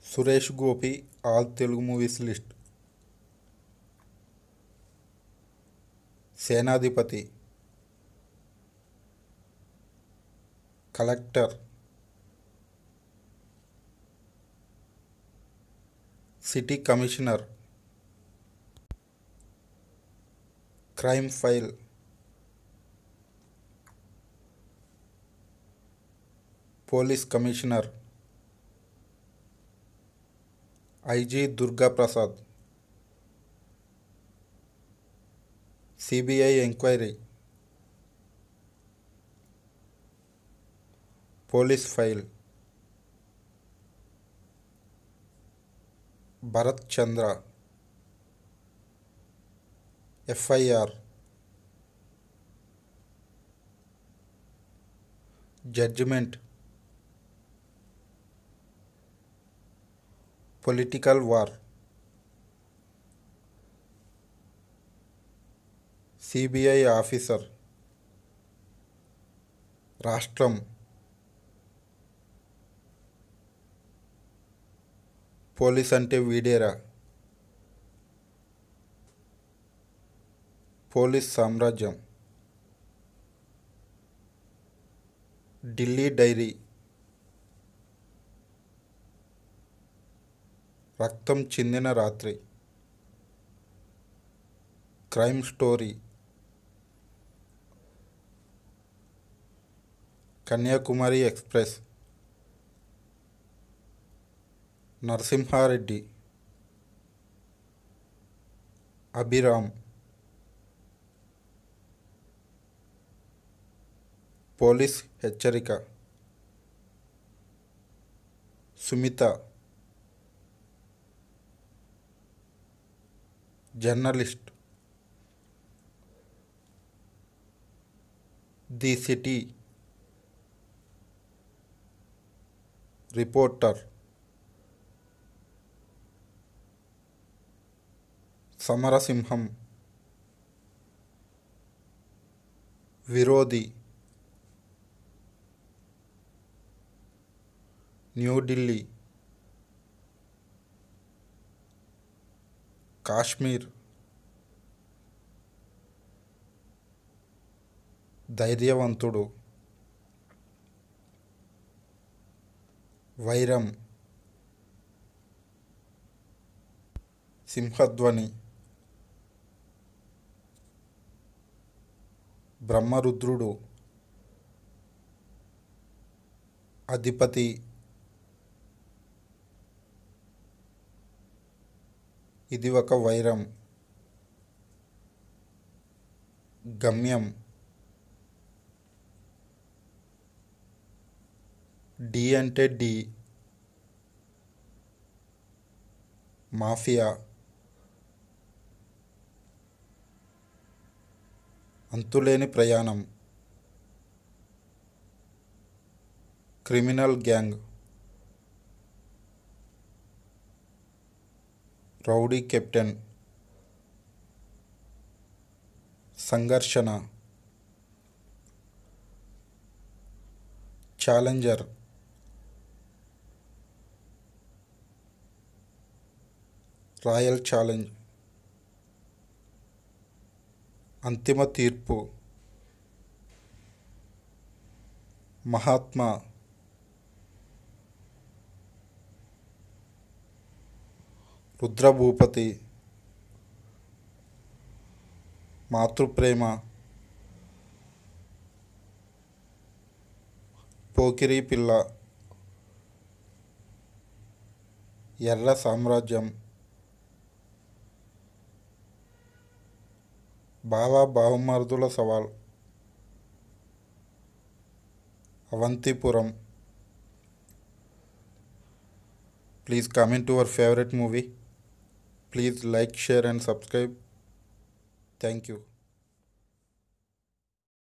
Suresh Gopi all Telugu movies list Senadhipathi collector city commissioner crime file police commissioner IG Durgaprasad CBI enquiry police file Bharath Chandra FIR judgement political war CBI officer Rashtram police అంటే వీడేరా police Samrajyam Delhi diary రక్తం చిందిన రాత్రి crime story Kanyakumari express Narasimhareddy Abhiram police హెచ్చరిక Sumitha journalist the city reporter Samarasimham Virodhi New Delhi Kashmir ధైర్యవంతుడు వైరం సింహధ్వని బ్రహ్మరుద్రుడు అధిపతి ఇది ఒక వైరం గమ్యం డి అంటే డి మాఫియా అంతులేని ప్రయాణం క్రిమినల్ గ్యాంగ్ రౌడీ కెప్టెన్ సంఘర్షణ ఛాలెంజర్ రాయల్ ఛాలెంజ్ అంతిమ తీర్పు మహాత్మా రుద్రభూపతి మాతృప్రేమ పోకిరి పిల్ల ఎర్ర సామ్రాజ్యం బావా బావమరుదుల సవాల్ Avantipuram please comment to our favorite movie please like share and subscribe thank you